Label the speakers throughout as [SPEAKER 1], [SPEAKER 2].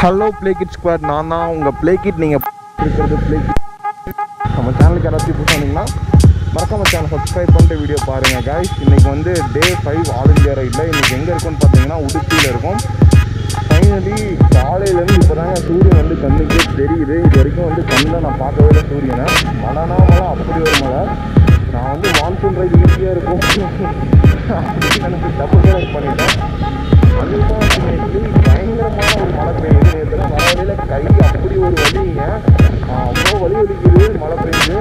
[SPEAKER 1] hello play kit squad நான் தான் உங்கள் ப்ளே கிட் நீங்கள் இருக்கிறது ப்ளே கிட் நம்ம சேனலுக்கு யாராச்சும் புதுசாக வந்தீங்கன்னா மறக்காம சேனல் சப்ஸ்கிரைப் பண்ணிட்டு வீடியோ பாருங்கள் guys இன்றைக்கி வந்து டே ஃபைவ் ஆல் இந்தியா ரைடில் இன்றைக்கி எங்கே இருக்கும்னு பார்த்தீங்கன்னா உடுப்பியில் இருக்கும் ஃபைனலி காலையிலேருந்து இப்போ தாங்க சூரியன் வந்து கண்ணுக்கு தெரியுது இது வரைக்கும் வந்து கண்ணில் நான் பார்க்கவே இல்லை சூரியனை மழைனா மழை அப்படி ஒரு மழை நான் வந்து மான்சூன் ரைடு ஈஸியாக இருக்கும் அப்படின்னு நினச்சி தப்பு கனெக்ட் பண்ணிட்டேன் அன்ஃபார்ச்சுனேட்லி பயங்கரமான ஒரு மழை பெய்யுது நேற்றுலாம் வர வழியில் கை அப்படி ஒரு வலிங்க அவ்வளோ வலி வலிக்குது மழை பெய்யுது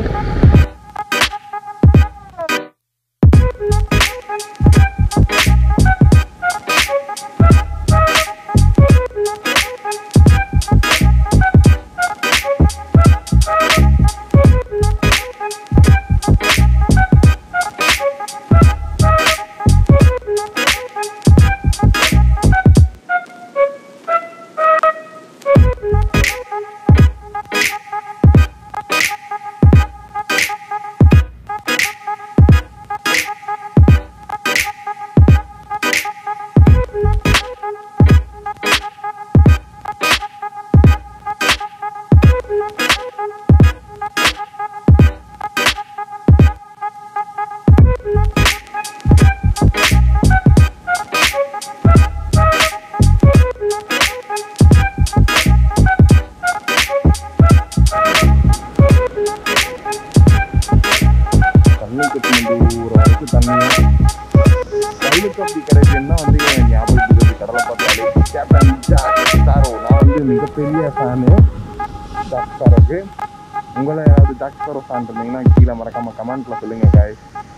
[SPEAKER 1] தண்ணி கட்டி ஊற வரைக்கும் தண்ணியும் கல்லுக்கு அப்படி கிடைக்குன்னா வந்து என் ஞாபகத்துக்கு வருது கடலை பார்த்தாலே கேப்டன் ஜாக் ஸ்டாரோ நான் வந்து மிகப்பெரிய ஃபேனு ஜாக் ஸ்டாரோக்கு உங்களை யாராவது ஜாக் ஸ்டாரோ ஃபேன் இருந்தீங்கன்னா கீழே மறக்காம கமெண்ட்ல சொல்லுங்க guys